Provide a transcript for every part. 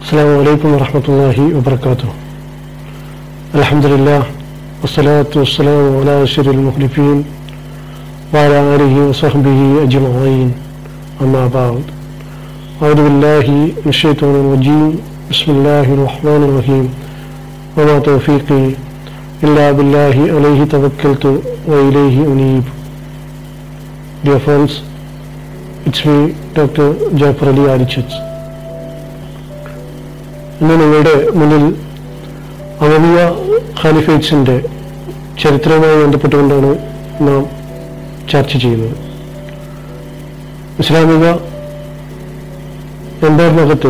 السلام عليكم ورحمة الله وبركاته الحمد لله والصلاة والسلام على أشر المخلفين وعلى آله وصحبه أجمعين أما بعد أعوذ بالله من الشيطان الرجيم بسم الله الرحمن الرحيم وما توفيقي إلا بالله عليه توكلت وإليه أنيب Dear friends, it's me, Dr. Jafar Ali Adichits. ഇന്ന് നിങ്ങളുടെ മുന്നിൽ അമമിയ ഖാലിഫേറ്റ്സിൻ്റെ ചരിത്രവുമായി ബന്ധപ്പെട്ടുകൊണ്ടാണ് നാം ചർച്ച ചെയ്യുന്നത് ഇസ്ലാമിക എംപയറിനകത്ത്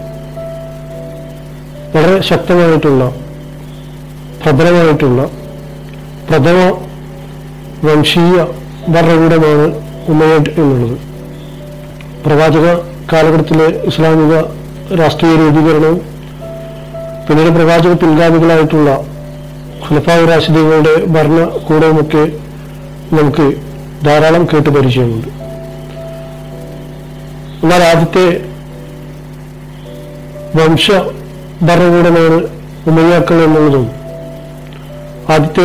വളരെ ശക്തമായിട്ടുള്ള പ്രബലമായിട്ടുള്ള പ്രഥമ വംശീയ ഭരണകൂടമാണ് ഉമയഡ് എന്നുള്ളത് പ്രവാചക കാലഘട്ടത്തിലെ ഇസ്ലാമിക രാഷ്ട്രീയ രൂപീകരണവും പിന്നീട് പ്രവാചക പിൻഗാമികളായിട്ടുള്ള ഖലഫാവ് റാഷിദീങ്ങളുടെ ഭരണകൂടവുമൊക്കെ നമുക്ക് ധാരാളം കേട്ടു പരിചയമുണ്ട് എന്നാൽ ആദ്യത്തെ വംശ ഭരണകൂടമാണ് ഉമയ്യാക്കൾ എന്നുള്ളതും ആദ്യത്തെ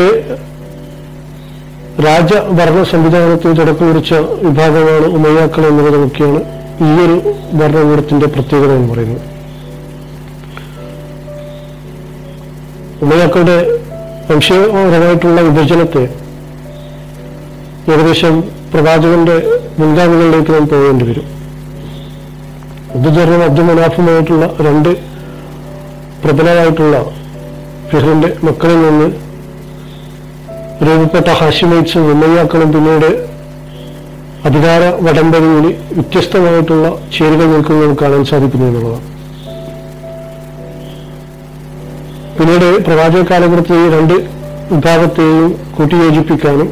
രാജഭരണ സംവിധാനത്തിന് തുടക്കം കുറിച്ച വിഭാഗമാണ് ഉമയ്യാക്കൾ എന്നുള്ളതുമൊക്കെയാണ് ഈ ഒരു ഭരണകൂടത്തിന്റെ പ്രത്യേകത എന്ന് പറയുന്നത് ഉമയ്യാക്കളുടെ വംശപരമായിട്ടുള്ള വിഭജനത്തെ ഏകദേശം പ്രവാചകന്റെ മുൻഗാമികളിലേക്ക് നാം പോകേണ്ടി വരും ഉദ്ദുജറും അബ്ദുമനാഫുമായിട്ടുള്ള രണ്ട് പ്രബലമായിട്ടുള്ള ഫിഹറിന്റെ മക്കളിൽ നിന്ന് രൂപപ്പെട്ട ഹാഷിമൈറ്റ്സും ഉമ്മയ്യാക്കളും പിന്നീട് അധികാര വടംവലിയിൽ വ്യത്യസ്തമായിട്ടുള്ള ചേരുകൾ നിൽക്കുന്നത് നമുക്ക് കാണാൻ സാധിക്കുന്നു എന്നുള്ളതാണ് പിന്നീട് പ്രവാചക കാലഘട്ടത്തിൽ ഈ രണ്ട് വിഭാഗത്തെയും കൂട്ടിയോജിപ്പിക്കാനും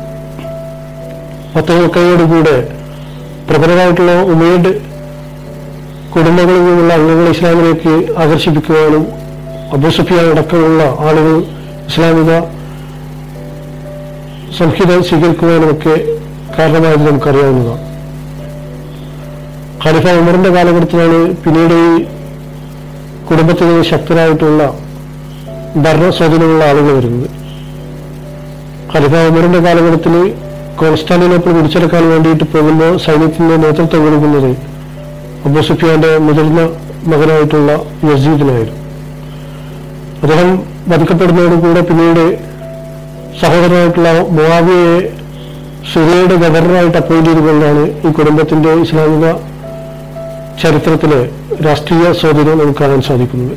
പത്തനക്കയോടുകൂടെ പ്രബലമായിട്ടുള്ള ഉമേഡ് കുടുംബങ്ങളിൽ നിന്നുള്ള അംഗങ്ങൾ ഇസ്ലാമിലേക്ക് ആകർഷിപ്പിക്കുവാനും അബൂസുഫിയാൻ അടക്കമുള്ള ആളുകൾ ഇസ്ലാമിക സംഹിത സ്വീകരിക്കുവാനുമൊക്കെ കാരണമായത് നമുക്കറിയാവുന്നതാണ് ഖലിഫ ഉമറിന്റെ കാലഘട്ടത്തിലാണ് പിന്നീട് ഈ കുടുംബത്തിൽ നിന്ന് ശക്തരായിട്ടുള്ള ഭരണ സ്വാധീനമുള്ള ആളുകൾ വരുന്നത് ഖലിഫ ഉമറിന്റെ കാലഘട്ടത്തിൽ കോൺസ്റ്റാന്റിനോപ്പിൾ പിടിച്ചെടുക്കാൻ വേണ്ടിയിട്ട് പോകുമ്പോൾ സൈന്യത്തിന്റെ നേതൃത്വം കൊടുക്കുന്നത് അബൂ സുഫിയാന്റെ മുതിർന്ന മകനായിട്ടുള്ള യസീദിനായിരുന്നു അദ്ദേഹം വധിക്കപ്പെടുന്നതോടുകൂടെ പിന്നീട് സഹോദരനായിട്ടുള്ള മുവാവിയെ സിറിയയുടെ ഗവർണറായിട്ട് അപ്പോയിന്റ് ചെയ്തുകൊണ്ടാണ് ഈ കുടുംബത്തിന്റെ ഇസ്ലാമിക ചരിത്രത്തിലെ രാഷ്ട്രീയ സ്വാധീനം നമുക്ക് കാണാൻ സാധിക്കുന്നത്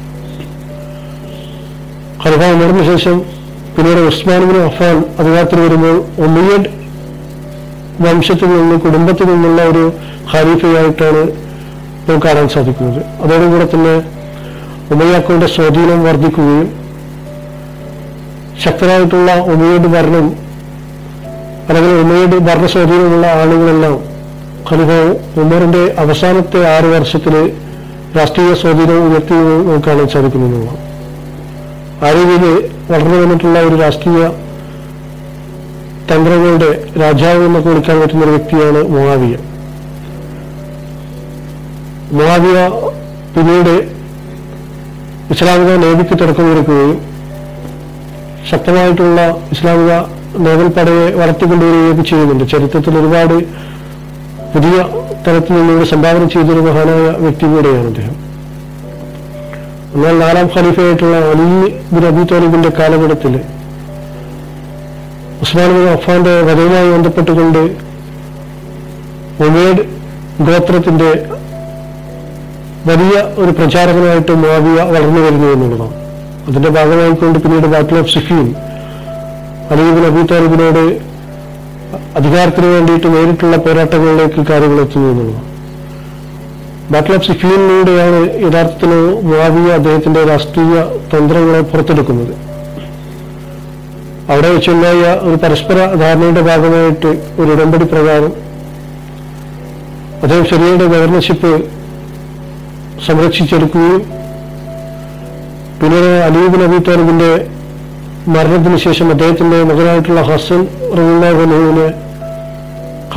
ഖലിഫ ഉമറിന് ശേഷം പിന്നീട് ഉസ്മാനുബിൻ അഫാൻ അധികാരത്തിൽ വരുമ്പോൾ ഒമിയഡ് വംശത്തിൽ നിന്ന് കുടുംബത്തിൽ നിന്നുള്ള ഒരു ഖലീഫയായിട്ടാണ് നമുക്ക് കാണാൻ സാധിക്കുന്നത് അതോടുകൂടെ തന്നെ ഉമയ്യാക്കളുടെ സ്വാധീനം വർദ്ധിക്കുകയും ശക്തരായിട്ടുള്ള ഉമയുടെ ഭരണം അല്ലെങ്കിൽ ഉമയുടെ ഭരണ സ്വാധീനമുള്ള ആളുകളെല്ലാം ഖലിഫ ഉമറിന്റെ അവസാനത്തെ ആറ് വർഷത്തിൽ രാഷ്ട്രീയ സ്വാധീനം ഉയർത്തി നമുക്ക് കാണാൻ സാധിക്കുന്നതാണ് ആ രീതിയിൽ വളർന്നു വന്നിട്ടുള്ള ഒരു രാഷ്ട്രീയ തന്ത്രങ്ങളുടെ രാജാവ് എന്നൊക്കെ വിളിക്കാൻ പറ്റുന്ന ഒരു വ്യക്തിയാണ് മുവാവിയ മുവാവിയ പിന്നീട് ഇസ്ലാമിക നേവിക്ക് തുടക്കം കുറിക്കുകയും ശക്തമായിട്ടുള്ള ഇസ്ലാമിക നേവൽ പടയെ വളർത്തിക്കൊണ്ടുവരികയൊക്കെ ചെയ്യുന്നുണ്ട് ചരിത്രത്തിൽ ഒരുപാട് പുതിയ തലത്തിൽ നിന്നുകൂടി സംഭാവന ചെയ്തൊരു മഹാനായ വ്യക്തി കൂടെയാണ് അദ്ദേഹം എന്നാൽ നാലാം ഖലീഫയായിട്ടുള്ള അലി ബിൻ അബി താലിബിന്റെ കാലഘട്ടത്തിൽ ഉസ്മാൻ ബിൻ അഫാന്റെ വധവുമായി ബന്ധപ്പെട്ടുകൊണ്ട് ഒമേഡ് ഗോത്രത്തിന്റെ വലിയ ഒരു പ്രചാരകനായിട്ട് മുവാവിയ വളർന്നു വരുന്നു എന്നുള്ളതാണ് അതിന്റെ ഭാഗമായിക്കൊണ്ട് പിന്നീട് ബാറ്റിൽ ഓഫ് സിഫീൻ അലീബിൻ അബൂ താലിബിനോട് അധികാരത്തിന് വേണ്ടിയിട്ട് നേരിട്ടുള്ള പോരാട്ടങ്ങളിലേക്ക് കാര്യങ്ങൾ എത്തുന്നു എന്നുള്ളതാണ് ബാറ്റിൽ ഓഫ് സിഫീനിലൂടെയാണ് യഥാർത്ഥത്തിൽ മുവാവിയ അദ്ദേഹത്തിന്റെ രാഷ്ട്രീയ തന്ത്രങ്ങളെ പുറത്തെടുക്കുന്നത് അവിടെ വെച്ചുണ്ടായ ഒരു പരസ്പര ധാരണയുടെ ഭാഗമായിട്ട് ഒരു ഉടമ്പടി പ്രകാരം അദ്ദേഹം ശരിയുടെ ഗവർണർഷിപ്പ് സംരക്ഷിച്ചെടുക്കുകയും പിന്നീട് അലീബ് നബി താലിബിന്റെ മരണത്തിന് ശേഷം അദ്ദേഹത്തിന്റെ മകനായിട്ടുള്ള ഹസൻ റഹുവിനെ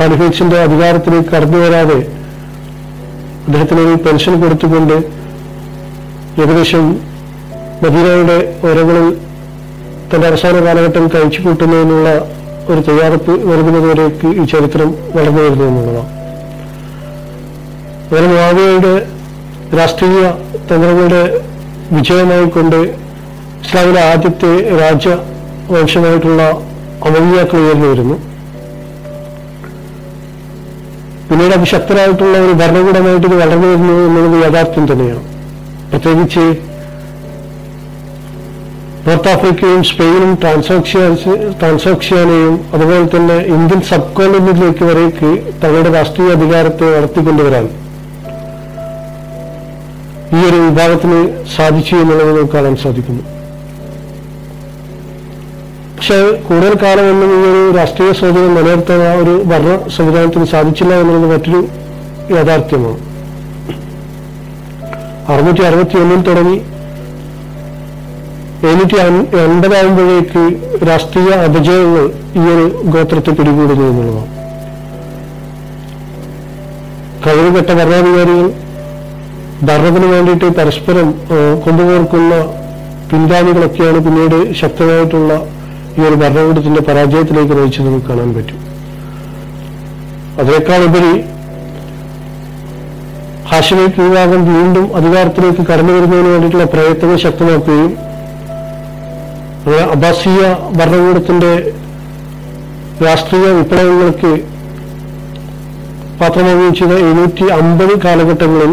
ഖാലിഫേറ്റ്സിന്റെ അധികാരത്തിലേക്ക് കടന്നു വരാതെ അദ്ദേഹത്തിന് ഒരു പെൻഷൻ കൊടുത്തുകൊണ്ട് ഏകദേശം മദീനയുടെ ഓരങ്ങളിൽ തന്റെ അവസാന കാലഘട്ടം കഴിച്ചു കൂട്ടുന്നതിനുള്ള ഒരു തയ്യാറെടുപ്പ് നൽകുന്നതുവരേക്ക് ഈ ചരിത്രം വളർന്നു വരുന്നു എന്നുള്ളതാണ് അങ്ങനെ മുആവിയയുടെ രാഷ്ട്രീയ തന്ത്രങ്ങളുടെ വിജയമായി കൊണ്ട് ഇസ്ലാമിലെ ആദ്യത്തെ രാജവംശമായിട്ടുള്ള അമലിയാക്കൾ ഉയർന്നു വരുന്നു പിന്നീട് അതിശക്തരായിട്ടുള്ള ഒരു ഭരണകൂടമായിട്ട് ഇത് വളർന്നു വരുന്നു എന്നുള്ളത് യാഥാർത്ഥ്യം തന്നെയാണ് പ്രത്യേകിച്ച് നോർത്ത് ആഫ്രിക്കയും സ്പെയിനും ട്രാൻസാക്ഷൻ ട്രാൻസാക്ഷ്യാനെയും അതുപോലെ തന്നെ ഇന്ത്യൻ സബ് കോണ്ടിനെന്റിലേക്ക് വരേക്ക് തങ്ങളുടെ രാഷ്ട്രീയ അധികാരത്തെ വളർത്തിക്കൊണ്ടുവരാൻ ഈ ഒരു വിഭാഗത്തിന് സാധിച്ചു എന്നുള്ളത് നമുക്ക് കാണാൻ സാധിക്കുന്നു പക്ഷെ കൂടുതൽ കാലമൊന്നും ഈ ഒരു രാഷ്ട്രീയ സ്വാധീനം നിലനിർത്താൻ ആ ഒരു ഭരണ സംവിധാനത്തിന് സാധിച്ചില്ല എന്നുള്ളത് മറ്റൊരു യാഥാർത്ഥ്യമാണ് അറുന്നൂറ്റി അറുപത്തി ഒന്നിൽ തുടങ്ങി എഴുന്നൂറ്റി എൺപതാകുമ്പോഴേക്ക് രാഷ്ട്രീയ അപജയങ്ങൾ ഈ ഒരു ഗോത്രത്തെ പിടികൂടുന്നു എന്നുള്ളതാണ് കഴിവുകെട്ട ഭരണാധികാരികൾ ഭരണത്തിന് വേണ്ടിയിട്ട് പരസ്പരം ആ, കൊണ്ടുപോർക്കുന്ന പിൻഗാമികളൊക്കെയാണ് പിന്നീട് ശക്തമായിട്ടുള്ള ഈ ഒരു ഭരണകൂടത്തിന്റെ പരാജയത്തിലേക്ക് നയിച്ചത് നമുക്ക് കാണാൻ പറ്റും അതിനേക്കാൾ ഉപരി ഹാഷിമേക്ക് വിഭാഗം വീണ്ടും അധികാരത്തിലേക്ക് കടന്നു വരുന്നതിന് വേണ്ടിയിട്ടുള്ള പ്രയത്നങ്ങൾ ശക്തമാക്കുകയും അങ്ങനെ അബ്ബാസിയ ഭരണകൂടത്തിന്റെ രാഷ്ട്രീയ വിപ്ലവങ്ങൾക്ക് പാത്രമാവുകയും ചെയ്ത എഴുന്നൂറ്റി അമ്പത് കാലഘട്ടങ്ങളിൽ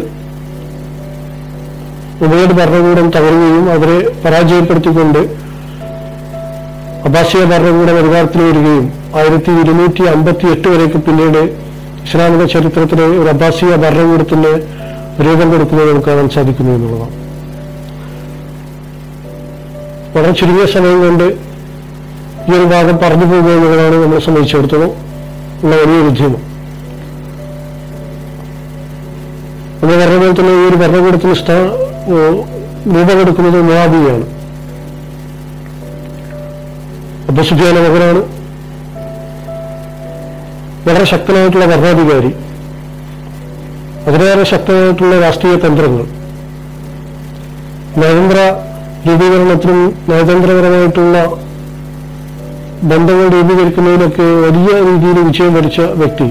ഉബൈദ് ഭരണകൂടം തകരുകയും അവരെ പരാജയപ്പെടുത്തിക്കൊണ്ട് അബ്ബാസിയ ഭരണകൂടം അധികാരത്തിൽ വരികയും ആയിരത്തി ഇരുന്നൂറ്റി അമ്പത്തി എട്ട് വരേക്ക് പിന്നീട് ഇസ്ലാമിക ചരിത്രത്തിലെ ഒരു അബ്ബാസിയ ഭരണകൂടത്തിന് രൂപം കൊടുക്കുന്നത് നമുക്ക് കാണാൻ സാധിക്കുന്നു എന്നുള്ളതാണ് വളരെ ചുരുങ്ങിയ സമയം കൊണ്ട് ഈ ഒരു ഭാഗം പറഞ്ഞു പോകുക എന്നുള്ളതാണ് നമ്മളെ സംബന്ധിച്ചിടത്തോളം ഉള്ള വലിയൊരു ഉദ്യമം നമ്മൾ പറഞ്ഞ പോലെ തന്നെ ഈ ഒരു ഭരണകൂടത്തിന് സ്ഥാ ഏഹ് രൂപം കൊടുക്കുന്നത് മുവാബിയാണ് അബ്ബസുഫിയാന മകനാണ് വളരെ ശക്തനായിട്ടുള്ള ഭരണാധികാരി അതിലേറെ ശക്തമായിട്ടുള്ള രാഷ്ട്രീയ തന്ത്രങ്ങൾ നയതന്ത്ര രൂപീകരണത്തിനും നയതന്ത്രപരമായിട്ടുള്ള ബന്ധങ്ങൾ രൂപീകരിക്കുന്നതിനൊക്കെ വലിയ രീതിയിൽ വിജയം വരിച്ച വ്യക്തി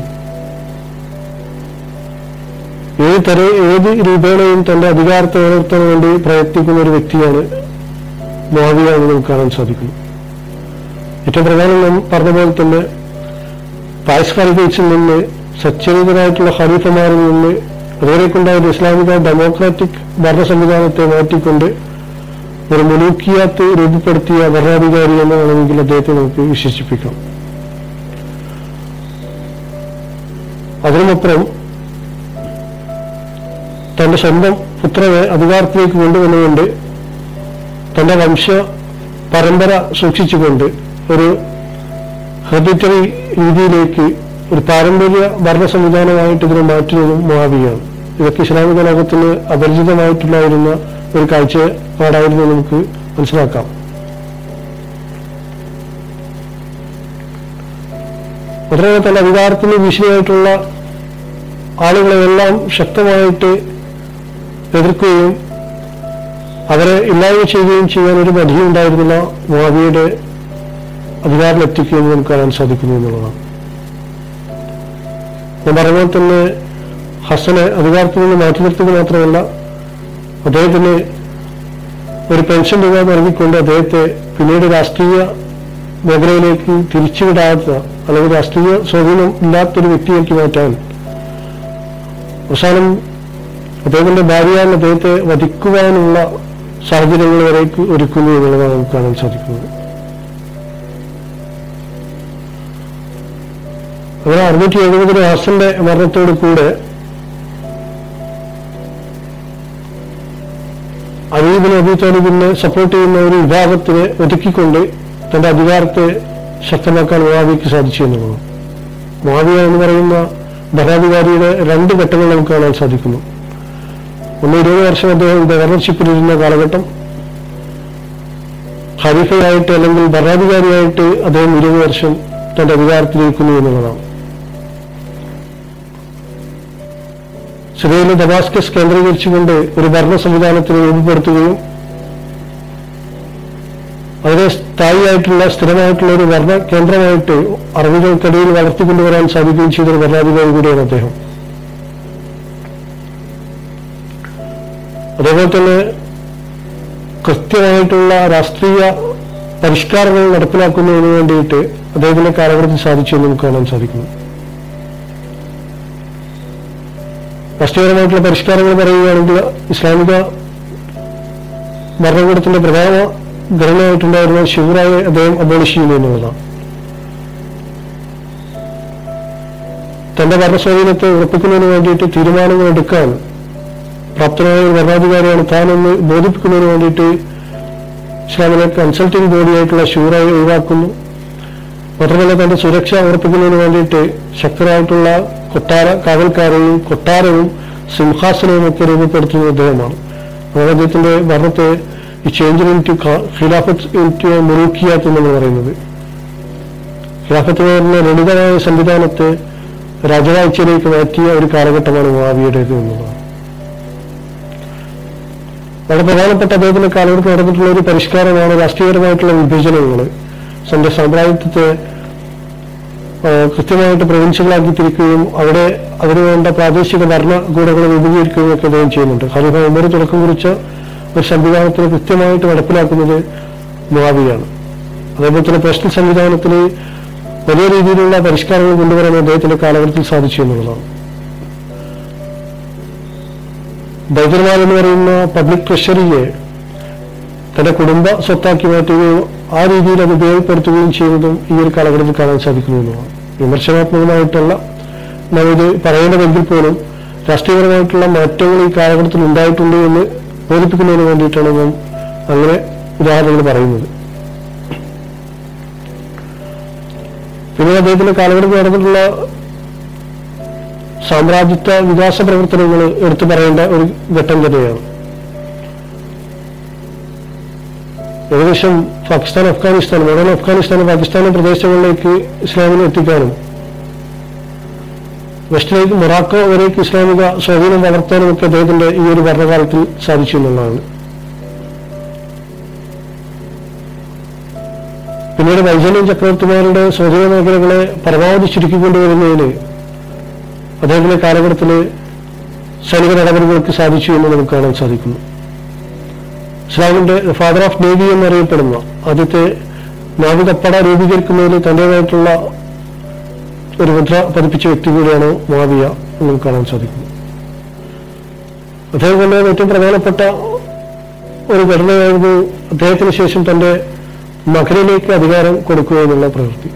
ഏത് തര ഏത് രൂപേണയും തന്റെ അധികാരത്തെ നിലനിർത്താൻ വേണ്ടി പ്രയത്നിക്കുന്ന ഒരു വ്യക്തിയാണ് മാവിയ എന്ന് നമുക്ക് കാണാൻ സാധിക്കുന്നു ഏറ്റവും പ്രധാനം നാം പറഞ്ഞ പോലെ തന്നെ പായസ് ഖലീഫയിൽ നിന്ന് സച്ചരിതരായിട്ടുള്ള ഖലീഫമാരിൽ നിന്ന് അതുവരേക്കുണ്ടായ ഇസ്ലാമിക ഡെമോക്രാറ്റിക് ഭരണ സംവിധാനത്തെ മാറ്റിക്കൊണ്ട് ഒരു മുലൂക്കിയാത്ത് രൂപപ്പെടുത്തിയ ഭരണാധികാരി എന്ന് വേണമെങ്കിൽ അദ്ദേഹത്തെ നമുക്ക് വിശേഷിപ്പിക്കാം അതിനുമപ്പുറം തന്റെ സ്വന്തം പുത്രനെ അധികാരത്തിലേക്ക് കൊണ്ടുവന്നുകൊണ്ട് തന്റെ വംശ പരമ്പര സൂക്ഷിച്ചുകൊണ്ട് ഒരു ഹെറിറ്ററി രീതിയിലേക്ക് ഒരു പാരമ്പര്യ ഭരണ സംവിധാനമായിട്ട് ഇതിനെ മാറ്റുന്നതും മാവിയാണ് ഇതൊക്കെ ഇസ്ലാമിക ലോകത്തിന് അപരിചിതമായിട്ടുണ്ടായിരുന്ന ഒരു കാഴ്ചപ്പാടായിരുന്നു നമുക്ക് മനസ്സിലാക്കാം മാത്രമല്ല തന്റെ അധികാരത്തിന് ഭീഷണിയായിട്ടുള്ള ആളുകളെയെല്ലാം ശക്തമായിട്ട് എതിർക്കുകയും അവരെ ഇല്ലായ്മ ചെയ്യുകയും ചെയ്യാൻ ഒരു മടിയും ഉണ്ടായിരുന്നില്ല മുവാവിയുടെ അധികാരത്തിലെത്തിക്കുകയും നമുക്ക് കാണാൻ സാധിക്കുന്നു എന്നുള്ളതാണ് ഞാൻ പറഞ്ഞാൽ തന്നെ ഹസനെ അധികാരത്തിൽ നിന്ന് മാറ്റി നിർത്തുക മാത്രമല്ല അദ്ദേഹത്തിന് ഒരു പെൻഷൻ തുക നൽകിക്കൊണ്ട് അദ്ദേഹത്തെ പിന്നീട് രാഷ്ട്രീയ മേഖലയിലേക്ക് തിരിച്ചുവിടാത്ത അല്ലെങ്കിൽ രാഷ്ട്രീയ സ്വാധീനം ഇല്ലാത്തൊരു വ്യക്തിയാക്കി മാറ്റാൻ അവസാനം അദ്ദേഹത്തിന്റെ ഭാര്യയാൽ അദ്ദേഹത്തെ വധിക്കുവാനുള്ള സാഹചര്യങ്ങൾ വരേക്ക് ഒരുക്കുന്നു എന്നുള്ളതാണ് നമുക്ക് കാണാൻ സാധിക്കുന്നത് അങ്ങനെ അറുന്നൂറ്റി എഴുപതിലെ ഹസന്റെ മരണത്തോട് കൂടെ അലീബിന് അബി താലിബിനെ സപ്പോർട്ട് ചെയ്യുന്ന ഒരു വിഭാഗത്തിനെ ഒതുക്കിക്കൊണ്ട് തന്റെ അധികാരത്തെ ശക്തമാക്കാൻ മുവാവിക്ക് സാധിച്ചു എന്നുള്ളതാണ് മുവാവിയ എന്ന് പറയുന്ന ഭരണാധികാരിയുടെ രണ്ട് ഘട്ടങ്ങൾ നമുക്ക് കാണാൻ സാധിക്കുന്നു ഒന്ന് ഇരുപത് വർഷം അദ്ദേഹം ഗവർണർഷിപ്പിലിരുന്ന കാലഘട്ടം ഖലീഫയായിട്ട് അല്ലെങ്കിൽ ഭരണാധികാരിയായിട്ട് അദ്ദേഹം ഇരുപത് വർഷം തന്റെ അധികാരത്തിലിരിക്കുന്നു എന്നുള്ളതാണ് സിറിയയിലെ ദമാസ്കസ് കേന്ദ്രീകരിച്ചുകൊണ്ട് ഒരു ഭരണ സംവിധാനത്തിന് രൂപപ്പെടുത്തുകയും അതിനെ സ്ഥായിയായിട്ടുള്ള സ്ഥിരമായിട്ടുള്ള ഒരു ഭരണ കേന്ദ്രമായിട്ട് അറബികൾക്കിടയിൽ വളർത്തിക്കൊണ്ടുവരാൻ സാധിക്കുകയും ചെയ്തൊരു ഭരണാധികാരി കൂടിയാണ് അദ്ദേഹം അതേപോലെ തന്നെ കൃത്യമായിട്ടുള്ള രാഷ്ട്രീയ പരിഷ്കാരങ്ങൾ നടപ്പിലാക്കുന്നതിന് വേണ്ടിയിട്ട് അദ്ദേഹത്തിന്റെ കാലഘട്ടത്തിൽ സാധിച്ചു എന്ന് നമുക്ക് കാണാൻ സാധിക്കുന്നു രാഷ്ട്രീയപരമായിട്ടുള്ള പരിഷ്കാരങ്ങൾ പറയുകയാണെങ്കിൽ ഇസ്ലാമിക ഭരണകൂടത്തിന്റെ പ്രധാന ഘടനയായിട്ടുണ്ടായിരുന്ന ഷിവറായെ അദ്ദേഹം അബോളിഷ് ചെയ്യുന്നു എന്നുള്ളതാണ് തന്റെ ഭരണസ്വാധീനത്തെ ഉറപ്പിക്കുന്നതിന് വേണ്ടിയിട്ട് തീരുമാനങ്ങൾ എടുക്കാൻ പ്രാപ്തനായ ഒരു ഭരണാധികാരിയാണ് താനെന്ന് ബോധിപ്പിക്കുന്നതിന് വേണ്ടിയിട്ട് ഇസ്ലാമിലെ കൺസൾട്ടിംഗ് ബോഡിയായിട്ടുള്ള ഷൂറായി ഒഴിവാക്കുന്നു മാത്രമല്ല തന്റെ സുരക്ഷ ഉറപ്പിക്കുന്നതിന് വേണ്ടിയിട്ട് ശക്തരായിട്ടുള്ള കൊട്ടാര കാവൽക്കാരെയും കൊട്ടാരവും സിംഹാസനവും ഒക്കെ രൂപപ്പെടുത്തുന്ന അദ്ദേഹമാണ് അതാണ് അദ്ദേഹത്തിന്റെ ഭരണത്തെ ഈ ചേഞ്ച് ഇൻ ടു ഖിലാഫത്ത് ഇൻ ടു മുറുക്കിയാത്ത് എന്നാണ് പറയുന്നത് ഖിലാഫത്ത് എന്ന് പറയുന്ന ലളിതമായ സംവിധാനത്തെ രാജവാഴ്ചയിലേക്ക് മാറ്റിയ ഒരു കാലഘട്ടമാണ് മുവാവിയുടേത് എന്നുള്ളത് വളരെ പ്രധാനപ്പെട്ട അദ്ദേഹത്തിന്റെ കാലഘട്ടത്തിൽ നടന്നിട്ടുള്ള ഒരു പരിഷ്കാരമാണ് രാഷ്ട്രീയപരമായിട്ടുള്ള വിഭജനങ്ങൾ തന്റെ സാമ്രാജ്യത്തെ ആ, കൃത്യമായിട്ട് പ്രൊവിൻസുകളാക്കി തിരിക്കുകയും അവിടെ അതിനുവേണ്ട പ്രാദേശിക ഭരണകൂടങ്ങൾ രൂപീകരിക്കുകയും ഒക്കെ അദ്ദേഹം ചെയ്യുന്നുണ്ട് ഖലീഫ ഉമർ തുടക്കം കുറിച്ച ഒരു സംവിധാനത്തിന് കൃത്യമായിട്ട് നടപ്പിലാക്കുന്നത് മുവാവിയാണ് അതേപോലെ തന്നെ പോസ്റ്റൽ സംവിധാനത്തിൽ വലിയ രീതിയിലുള്ള പരിഷ്കാരങ്ങൾ കൊണ്ടുവരാൻ അദ്ദേഹത്തിന്റെ കാലഘട്ടത്തിൽ സാധിച്ചു എന്നുള്ളതാണ് ബൈദർമാൽ എന്ന് പറയുന്ന പബ്ലിക് ട്രഷറിയെ തന്റെ കുടുംബ സ്വത്താക്കി മാറ്റുകയും ആ രീതിയിൽ അത് ഉപയോഗപ്പെടുത്തുകയും ചെയ്യുന്നതും ഈ ഒരു കാലഘട്ടത്തിൽ കാണാൻ സാധിക്കുന്നു എന്നുള്ളതാണ് വിമർശനാത്മകമായിട്ടല്ല നാം ഇത് പറയേണ്ടതെങ്കിൽ പോലും രാഷ്ട്രീയപരമായിട്ടുള്ള മാറ്റങ്ങൾ ഈ കാലഘട്ടത്തിൽ ഉണ്ടായിട്ടുണ്ട് എന്ന് ബോധിപ്പിക്കുന്നതിന് വേണ്ടിയിട്ടാണ് നാം അങ്ങനെ ഉദാഹരണങ്ങൾ പറയുന്നത് പിന്നെ അദ്ദേഹത്തിന്റെ കാലഘട്ടത്തിൽ നടന്നിട്ടുള്ള സാമ്രാജ്യത്വ വികാസ പ്രവർത്തനങ്ങൾ എടുത്തു പറയേണ്ട ഒരു ഘട്ടം തന്നെയാണ് ഏകദേശം പാകിസ്ഥാൻ അഫ്ഗാനിസ്ഥാൻ മോഡേൺ അഫ്ഗാനിസ്ഥാൻ പാകിസ്ഥാൻ പ്രദേശങ്ങളിലേക്ക് ഇസ്ലാമിനെ എത്തിക്കാനും വെസ്റ്റിലേക്ക് മൊറാക്കോ വരേക്ക് ഇസ്ലാമിക സ്വാധീനം വളർത്താനും ഒക്കെ അദ്ദേഹത്തിന്റെ ഈ ഒരു ഭരണകാലത്തിൽ സാധിച്ചു എന്നുള്ളതാണ് പിന്നീട് വൈജന്യം ചക്രവർത്തിമാരുടെ സ്വാധീന മേഖലകളെ പരമാവധി ചുരുക്കിക്കൊണ്ടുവരുന്നതിന് അദ്ദേഹത്തിന്റെ കാലഘട്ടത്തിൽ സൈനിക നടപടികൾക്ക് സാധിച്ചു എന്ന് നമുക്ക് കാണാൻ സാധിക്കുന്നു ഇസ്ലാമിന്റെ ഫാദർ ഓഫ് നേവി എന്നറിയപ്പെടുന്ന ആദ്യത്തെ നാവികപ്പട രൂപീകരിക്കുന്നതിൽ തന്റേതായിട്ടുള്ള ഒരു മുദ്ര പതിപ്പിച്ച വ്യക്തി കൂടിയാണ് മാവിയ എന്ന് നമുക്ക് കാണാൻ സാധിക്കുന്നു അദ്ദേഹം കൊണ്ട് ഏറ്റവും പ്രധാനപ്പെട്ട ഒരു ഘടനയായിരുന്നു അദ്ദേഹത്തിന് ശേഷം തന്റെ മകനിലേക്ക് അധികാരം കൊടുക്കുക എന്നുള്ള പ്രവൃത്തി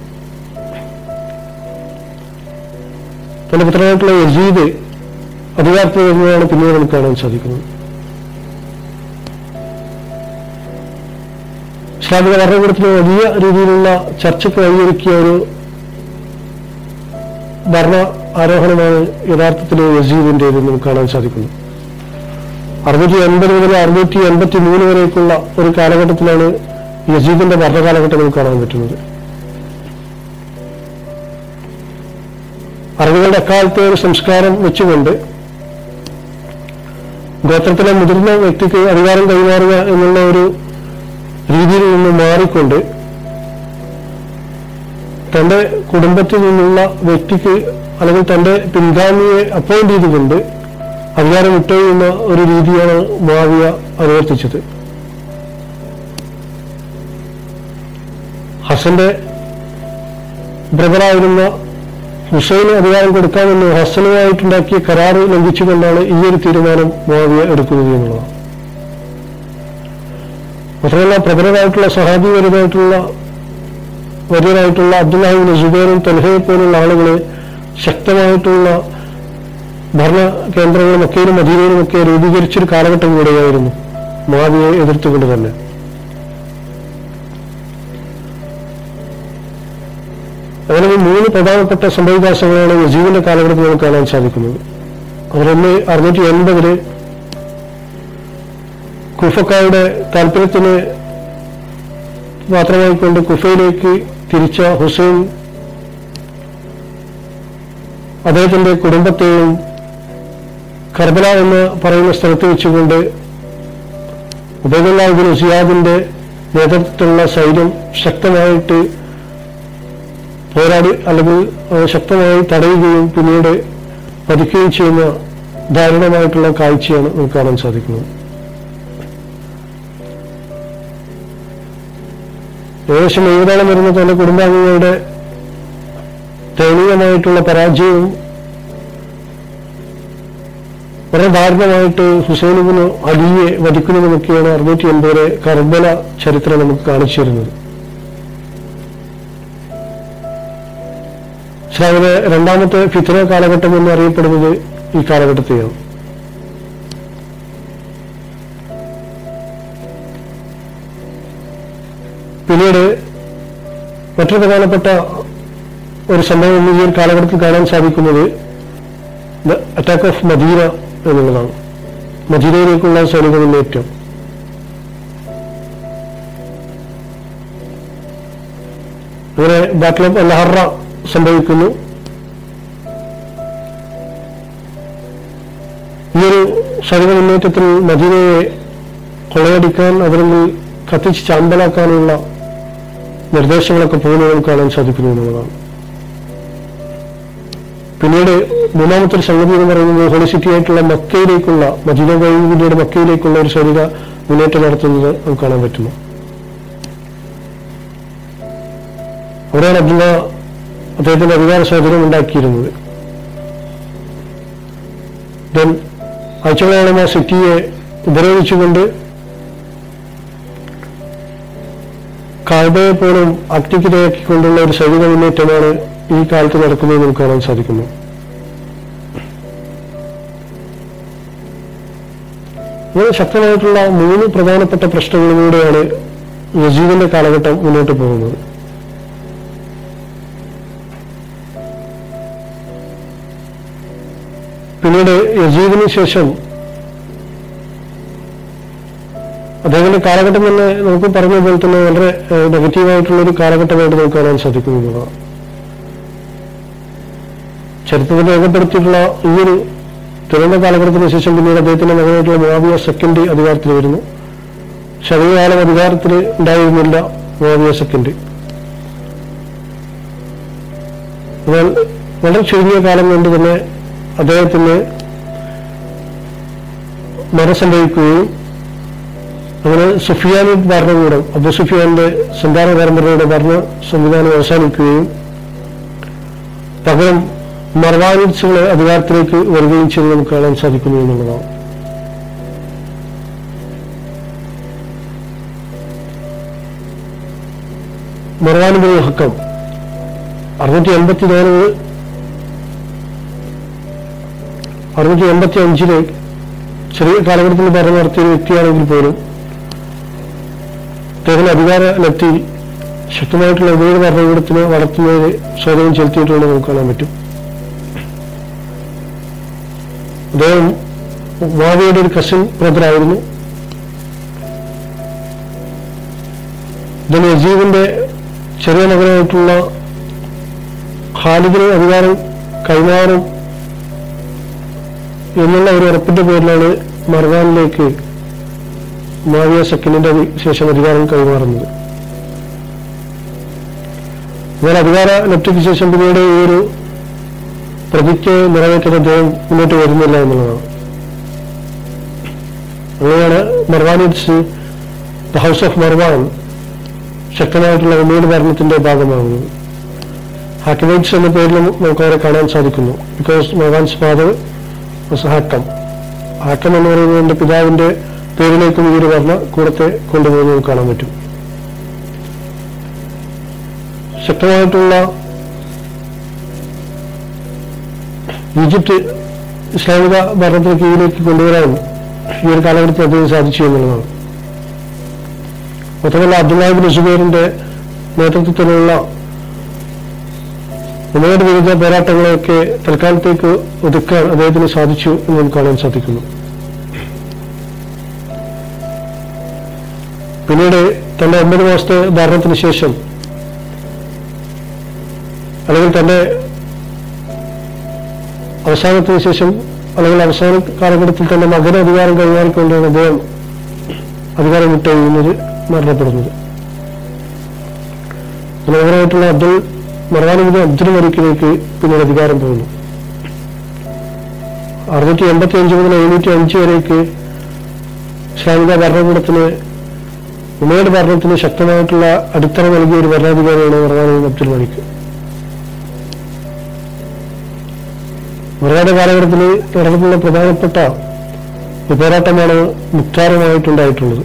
തന്റെ പുത്രനായിട്ടുള്ള യസീദ് അധികാരത്തിൽ വരുന്നതാണ് പിന്നീട് നമുക്ക് കാണാൻ സാധിക്കുന്നത് ഇസ്ലാമിക ഭരണകൂടത്തിന് വലിയ രീതിയിലുള്ള ചർച്ചയ്ക്ക് വഴിയൊരുക്കിയ ഒരു ഭരണ ആരോഹണമാണ് യഥാർത്ഥത്തിൽ യസീദിന്റേത് നമുക്ക് കാണാൻ സാധിക്കുന്നു അറുന്നൂറ്റി എൺപത് മുതൽ അറുന്നൂറ്റി എൺപത്തി മൂന്ന് വരേക്കുള്ള ഒരു കാലഘട്ടത്തിലാണ് യസീദിന്റെ ഭരണകാലഘട്ടം നമുക്ക് കാണാൻ പറ്റുന്നത് അറബികളുടെ അക്കാലത്തെ ഒരു സംസ്കാരം വെച്ചുകൊണ്ട് ഗോത്രത്തിലെ മുതിർന്ന വ്യക്തിക്ക് അധികാരം കൈമാറുക എന്നുള്ള ഒരു രീതിയിൽ നിന്ന് മാറിക്കൊണ്ട് തന്റെ കുടുംബത്തിൽ നിന്നുള്ള വ്യക്തിക്ക് അല്ലെങ്കിൽ തന്റെ പിൻഗാമിയെ അപ്പോയിന്റ് ചെയ്തുകൊണ്ട് അധികാരം വിട്ടുകയുന്ന ഒരു രീതിയാണ് മാവിയ അനുവർത്തിച്ചത് ഹസന്റെ ബ്രദറായിരുന്ന ഹുസൈന് അധികാരം കൊടുക്കാമെന്ന് ഹസനുമായിട്ടുണ്ടാക്കിയ കരാറ് ലംഘിച്ചുകൊണ്ടാണ് ഈ ഒരു തീരുമാനം മുവാവിയ എടുക്കുന്നത് എന്നുള്ളതാണ് മാത്രമല്ല പ്രബലരായിട്ടുള്ള സഹാബിപരമായിട്ടുള്ള വലിയരായിട്ടുള്ള അബ്ദുല്ലാഹിബിൻ ജുബൈറും തൽഹയെ പോലുള്ള ആളുകളെ ശക്തമായിട്ടുള്ള ഭരണ കേന്ദ്രങ്ങളും മക്കയിലും മദീനയിലും ഒക്കെ രൂപീകരിച്ചൊരു കാലഘട്ടം കൂടെയായിരുന്നു മാവിയെ എതിർത്തുകൊണ്ട് തന്നെ അങ്ങനെ ഈ മൂന്ന് പ്രധാനപ്പെട്ട സംഭവവികാസങ്ങളാണ് യസീദിന്റെ കാലഘട്ടത്തിൽ നമുക്ക് കാണാൻ സാധിക്കുന്നത് അതിലൊന്ന് അറുന്നൂറ്റി എൺപതില് കുഫക്കാരുടെ താല്പര്യത്തിന് മാത്രമായിക്കൊണ്ട് കുഫയിലേക്ക് തിരിച്ച ഹുസൈൻ അദ്ദേഹത്തിന്റെ കുടുംബത്തെയും കർബല എന്ന് പറയുന്ന സ്ഥലത്ത് വെച്ചുകൊണ്ട് ഉബൈദുല്ലാഹിബിൻ സിയാദിന്റെ നേതൃത്വത്തിലുള്ള സൈന്യം ശക്തമായിട്ട് പോരാടി അല്ലെങ്കിൽ ഏഹ്, ശക്തമായി തടയുകയും പിന്നീട് വധിക്കുകയും ചെയ്യുന്ന ദാരുണമായിട്ടുള്ള കാഴ്ചയാണ് നമുക്ക് കാണാൻ സാധിക്കുന്നത് ഏകദേശം ഏഴോളം വരുന്ന തന്റെ കുടുംബാംഗങ്ങളുടെ ദയനീയമായിട്ടുള്ള പരാജയവും വളരെ ദാരുണമായിട്ട് ഹുസൈനുബിന് അലിയെ വധിക്കുന്നതുമൊക്കെയാണ് അറുന്നൂറ്റി എൺപതിലെ കർബല ചരിത്രം നമുക്ക് കാണിച്ചു തരുന്നത് ഇസ്ലാമിലെ രണ്ടാമത്തെ ഫിത്ര കാലഘട്ടം എന്ന് അറിയപ്പെടുന്നത് ഈ കാലഘട്ടത്തെയാണ് പിന്നീട് മറ്റൊരു പ്രധാനപ്പെട്ട ഒരു സംഭവം ഈ ഒരു കാലഘട്ടത്തിൽ കാണാൻ സാധിക്കുന്നത് അറ്റാക്ക് ഓഫ് മദീന എന്നുള്ളതാണ് മദീനയിലേക്കുള്ള സൈനിക മുന്നേറ്റം അങ്ങനെ ബാറ്റിൽ ഓഫ് ലഹറ സംഭവിക്കുന്നു ഈ ഒരു സൈനിക മുന്നേറ്റത്തിൽ മദീനയെ കൊള്ളയടിക്കാൻ അവരിൽ കത്തിച്ച് ചാമ്പലാക്കാനുള്ള നിർദ്ദേശങ്ങളൊക്കെ പോകുന്നത് നമുക്ക് കാണാൻ സാധിക്കുന്നു എന്നുള്ളതാണ് പിന്നീട് മൂന്നാമത്തെ ഒരു സംഗതി എന്ന് പറയുന്നത് ഹോളി സിറ്റി ആയിട്ടുള്ള മക്കയിലേക്കുള്ള മദീന കഴിഞ്ഞ് പിന്നീട് മക്കയിലേക്കുള്ള ഒരു സൈനിക മുന്നേറ്റം നടത്തുന്നത് നമുക്ക് കാണാൻ പറ്റുന്നു അവിടെയാണ് അബ്ദുള്ള അദ്ദേഹത്തിന്റെ അധികാര സ്വാധീനം ഉണ്ടാക്കിയിരുന്നത് ദെൻ ആഴ്ചകളോളം ആ സിറ്റിയെ ഉപരോധിച്ചുകൊണ്ട് കാബയെ പോലും അഗ്നിക്കിരയാക്കിക്കൊണ്ടുള്ള ഒരു സൈനിക മുന്നേറ്റമാണ് ഈ കാലത്ത് നടക്കുന്നത് നമുക്ക് കാണാൻ സാധിക്കുന്നു ഇങ്ങനെ ശക്തമായിട്ടുള്ള മൂന്ന് പ്രധാനപ്പെട്ട പ്രശ്നങ്ങളിലൂടെയാണ് യസീദിന്റെ കാലഘട്ടം മുന്നോട്ട് പോകുന്നത് പിന്നീട് യസീദിന് ശേഷം അദ്ദേഹത്തിന്റെ കാലഘട്ടം തന്നെ നമുക്ക് പറഞ്ഞ പോലെ തന്നെ വളരെ നെഗറ്റീവായിട്ടുള്ള ഒരു കാലഘട്ടമായിട്ട് നമുക്ക് കാണാൻ സാധിക്കുന്നതാണ് ചരിത്രത്തിൽ രേഖപ്പെടുത്തിയിട്ടുള്ള ഈ ഒരു തുറന്ന കാലഘട്ടത്തിന് ശേഷം പിന്നീട് അദ്ദേഹത്തിന്റെ മകനായിട്ടുള്ള മുവാവിയ സെക്കൻഡ് അധികാരത്തിൽ വരുന്നു പക്ഷെ അധികകാലം അധികാരത്തിൽ ഉണ്ടായിരുന്നില്ല മുവാവിയ സെക്കൻഡ് എന്നാൽ വളരെ ചുരുങ്ങിയ കാലം കൊണ്ട് തന്നെ അദ്ദേഹത്തിന് മരണം സംഭവിക്കുകയും അങ്ങനെ സുഫിയാനി ഭരണകൂടം അബു സുഫിയാന്റെ സന്താന പരമ്പരയുടെ ഭരണ സംവിധാനം അവസാനിക്കുകയും പകരം മർവാനിസുകളെ അധികാരത്തിലേക്ക് വരികയും ചെയ്ത് നമുക്ക് കാണാൻ സാധിക്കുന്നു എന്നുള്ളതാണ് മർവാനുബിൻ ഹക്കം അറുന്നൂറ്റി എൺപത്തി നാല് അറുന്നൂറ്റി എൺപത്തി അഞ്ചില് ചെറിയ കാലഘട്ടത്തിൽ ഭരണം നടത്തിയ ഒരു വ്യക്തിയാണെങ്കിൽ പോലും അദ്ദേഹത്തിന് അധികാര ലബ്ധി ശക്തമായിട്ടുള്ള ഉപയോഗ ഭരണകൂടത്തിന് വളർത്തുന്നതിന് സ്വാധീനം ചെലുത്തിയിട്ടുള്ളത് നമുക്ക് കാണാൻ പറ്റും അദ്ദേഹം വാവിയുടെ ഒരു കസിൻ ബ്രദറായിരുന്നു ഇതിന് യസീദിന്റെ ചെറിയ മകനായിട്ടുള്ള ഖാലിദിന് അധികാരം കൈമാറും എന്നുള്ള ഒരു ഉറപ്പിന്റെ പേരിലാണ് മർവാനിലേക്ക് മാവിയ സെക്കൻഡിന്റെ ശേഷം അധികാരം കൈമാറുന്നത് എന്നാൽ അധികാര ലബ്ധിക്ക് ശേഷം പിന്നീട് ഈ ഒരു പ്രതിജ്ഞ നിറവേറ്റാൻ അദ്ദേഹം മുന്നോട്ട് വരുന്നില്ല എന്നുള്ളതാണ് അങ്ങനെയാണ് Marwanites the house of Marwan ശക്തമായിട്ടുള്ള ഉമ്മയുടെ ഭരണത്തിന്റെ ഭാഗമാകുന്നത് ഹാക്കിമൈറ്റ്സ് എന്ന പേരിലും നമുക്ക് അവരെ കാണാൻ സാധിക്കുന്നു ബിക്കോസ് മർവാൻസ് ഫാദർ ഹാക്കം ഹാക്കം എന്ന് പറയുന്നത് എന്റെ പിതാവിന്റെ പേരിലേക്കും ഈ ഒരു ഭരണ കൂടത്തെ കൊണ്ടുപോകുന്നത് നമുക്ക് കാണാൻ പറ്റും ശക്തമായിട്ടുള്ള ഈജിപ്ത് ഇസ്ലാമിക ഭരണത്തിന് കീഴിലേക്ക് കൊണ്ടുവരാൻ ഈ ഒരു കാലഘട്ടത്തിൽ അദ്ദേഹം സാധിച്ചു എന്നുള്ളതാണ് മാത്രമല്ല അബ്ദുല്ലാഹിബിൻ സുബൈറിന്റെ നേതൃത്വത്തിലുള്ള ഉമയുടെ വിരുദ്ധ പോരാട്ടങ്ങളെയൊക്കെ തൽക്കാലത്തേക്ക് ഒതുക്കാൻ അദ്ദേഹത്തിന് സാധിച്ചു എന്ന് നമുക്ക് കാണാൻ സാധിക്കുന്നു പിന്നീട് തന്റെ ഒമ്പത് മാസത്തെ ഭരണത്തിന് ശേഷം അല്ലെങ്കിൽ തന്റെ അവസാനത്തിന് ശേഷം അല്ലെങ്കിൽ അവസാന കാലഘട്ടത്തിൽ തന്നെ മകന് അധികാരം കൈമാറിക്കൊണ്ടാണ് അദ്ദേഹം അധികാരം വിട്ടൊഴിയുന്നത് മരണപ്പെടുന്നത് മകനായിട്ടുള്ള അബ്ദുൾ മറവാനുമതി അബ്ദുൽ മലിക്കിലേക്ക് പിന്നീട് അധികാരം പോകുന്നു അറുന്നൂറ്റി എൺപത്തി അഞ്ച് മുതൽ എഴുന്നൂറ്റി അഞ്ച് വരേക്ക് ഇസ്ലാമിക ഭരണകൂടത്തിന് ഉമയുടെ ഭരണത്തിന് ശക്തമായിട്ടുള്ള അടിത്തറ നൽകിയ ഒരു ഭരണാധികാരിയാണ് മറവാനുമതി അബ്ദുൽ മലിക് മറവാട് കാലഘട്ടത്തിൽ നടന്നിട്ടുള്ള പ്രധാനപ്പെട്ട ഒരു പോരാട്ടമാണ് മുക്താറുമായിട്ടുണ്ടായിട്ടുള്ളത്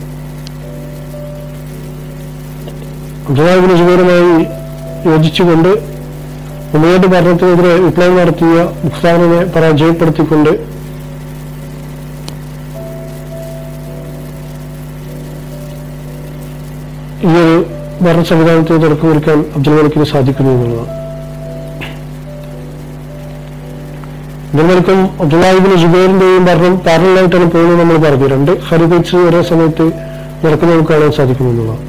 അബ്ദുലാഹിബിൻ ജുബൈറുമായി യോജിച്ചുകൊണ്ട് ഉമയുടെ ഭരണത്തിനെതിരെ വിപ്ലവം നടത്തിയ മുഖ്താറിനെ പരാജയപ്പെടുത്തിക്കൊണ്ട് ഈ ഒരു ഭരണ സംവിധാനത്തിന് തുടക്കം കുറിക്കാൻ അബ്ദുൽ മലിക്കിന് സാധിക്കുന്നു എന്നുള്ളതാണ് അബ്ദുൽ മലിക്കും അബ്ദുല്ലാഹിബിൻ ജുബൈറിന്റെയും ഭരണം പാരലായിട്ടാണ് പോകുന്നത് നമ്മൾ പറഞ്ഞു രണ്ട് ഹരിതച്ച് ഒരേ സമയത്ത് നടക്കുന്ന നമുക്ക് കാണാൻ സാധിക്കുന്നു എന്നുള്ളതാണ്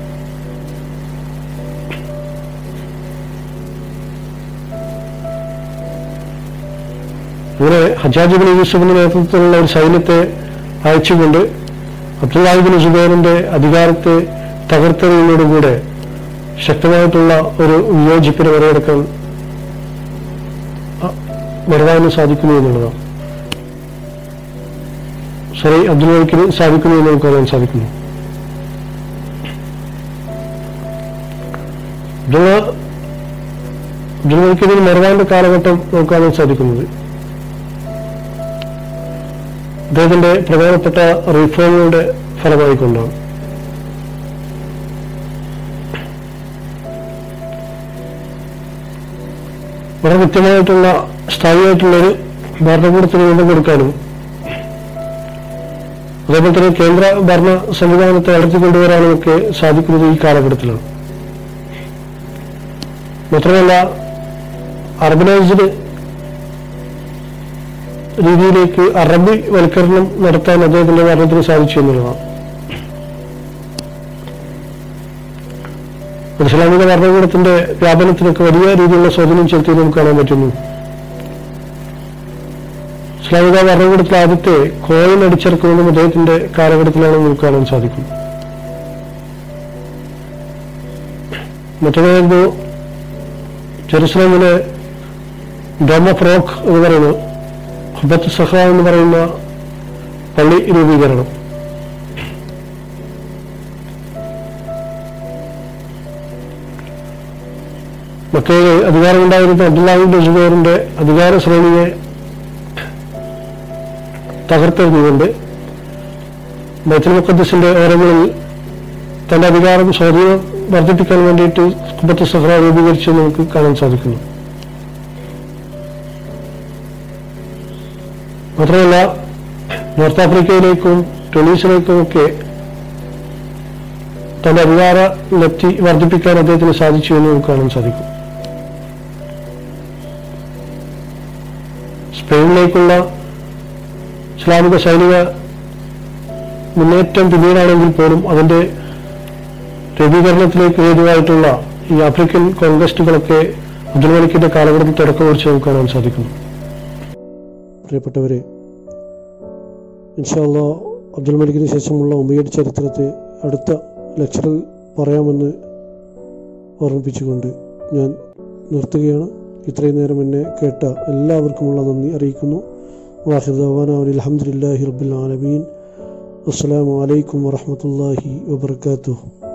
ഇങ്ങനെ ഹജാജ് ബിൻ യൂസഫിന്റെ നേതൃത്വത്തിലുള്ള ഒരു സൈന്യത്തെ അയച്ചുകൊണ്ട് അബ്ദുല്ലാഹിബിൻ ജുബൈറിന്റെ അധികാരത്തെ തകർത്തെറിയുന്നതോടുകൂടെ ശക്തമായിട്ടുള്ള ഒരു വിയോജിപ്പിനെ മറികടക്കാൻ മറവാന് സാധിക്കുന്നു എന്നുള്ളതാണ് സറി അബ്ദുൽ മലിക്കിന് സാധിക്കുന്നു എന്ന് നമുക്ക് അറിയാൻ സാധിക്കുന്നു അബ്ദുള്ള അബ്ദുൽ മലിക്കിന് മറവാന്റെ കാലഘട്ടം നമുക്ക് കാണാൻ സാധിക്കുന്നത് അദ്ദേഹത്തിന്റെ പ്രധാനപ്പെട്ട റിഫോമുകളുടെ ഫലമായിക്കൊണ്ടാണ് വളരെ കൃത്യമായിട്ടുള്ള സ്ഥായിയായിട്ടുള്ളൊരു ഭരണകൂടത്തിന് രൂപം കൊടുക്കാനും അതേപോലെ തന്നെ കേന്ദ്ര ഭരണ സംവിധാനത്തെ വളർത്തിക്കൊണ്ടുവരാനും ഒക്കെ സാധിക്കുന്നത് ഈ കാലഘട്ടത്തിലാണ് മാത്രമല്ല അർബനൈസ്ഡ് രീതിയിലേക്ക് അറബി വൽക്കരണം നടത്താൻ അദ്ദേഹത്തിന്റെ ഭരണത്തിന് സാധിച്ചു എന്നുള്ളതാണ് ഇസ്ലാമിക ഭരണകൂടത്തിന്റെ വ്യാപനത്തിനൊക്കെ വലിയ രീതിയിലുള്ള സ്വാധീനം ചെലുത്തി നമുക്ക് കാണാൻ പറ്റുന്നു ഇസ്ലാമിക ഭരണകൂടത്തിലെ ആദ്യത്തെ കോയിൻ അടിച്ചിറക്കുന്നതും അദ്ദേഹത്തിന്റെ കാലഘട്ടത്തിലാണ് നമുക്ക് കാണാൻ സാധിക്കും മറ്റൊന്നായിരുന്നു ജെറുസലേമിലെ ഡോമ ഫ്രോക്ക് എന്ന് പറയുന്ന ഹുബത്ത് സഹ എന്ന് പറയുന്ന പള്ളി രൂപീകരണം മക്കയിൽ അധികാരമുണ്ടായിരുന്ന അബ്ദുല്ലാഹിബിൻ ജുബൈറിന്റെ അധികാര ശ്രേണിയെ തകർത്തെറിഞ്ഞുകൊണ്ട് ബൈത്തുൽ മുഖദ്സിന്റെ ഓരങ്ങളിൽ തന്റെ അധികാരം സ്വാധീനം വർദ്ധിപ്പിക്കാൻ വേണ്ടിയിട്ട് കുബത്ത് സഹ്റ രൂപീകരിച്ച് നമുക്ക് കാണാൻ സാധിക്കുന്നു മാത്രമല്ല നോർത്ത് ആഫ്രിക്കയിലേക്കും ടുണീസിലേക്കും ഒക്കെ തന്റെ അധികാര ലബ്ധി വർദ്ധിപ്പിക്കാൻ അദ്ദേഹത്തിന് സാധിച്ചു എന്ന് നമുക്ക് കാണാൻ സാധിക്കും സ്പെയിനിലേക്കുള്ള ഇസ്ലാമിക സൈനിക മുന്നേറ്റം പിന്നീടാണെങ്കിൽ പോലും അതിന്റെ രൂപീകരണത്തിലേക്ക് ഹേതുവായിട്ടുള്ള ഈ ആഫ്രിക്കൻ കോൺഗ്രസ്റ്റുകളൊക്കെ അബ്ദുൽ മലിക്കിന്റെ കാലഘട്ടത്തിൽ തുടക്കം കുറിച്ച് നമുക്ക് കാണാൻ സാധിക്കുന്നു പ്രിയപ്പെട്ടവരെ ഇൻഷാല്ല അബ്ദുൽ മലിക്കിന് ശേഷമുള്ള ഉമയുടെ ചരിത്രത്തെ അടുത്ത ലെക്ചറിൽ പറയാമെന്ന് ഓർമ്മിപ്പിച്ചുകൊണ്ട് ഞാൻ നിർത്തുകയാണ് ഇത്രയും നേരം എന്നെ കേട്ട എല്ലാവർക്കുമുള്ള നന്ദി അറിയിക്കുന്നു വാഹിദാന അലഹമുല്ലാഹി റബ്ബുൽ ആലമീൻ അസ്സലാമു അലൈക്കും വറഹമത്തല്ലാഹി വബർക്കാത്തു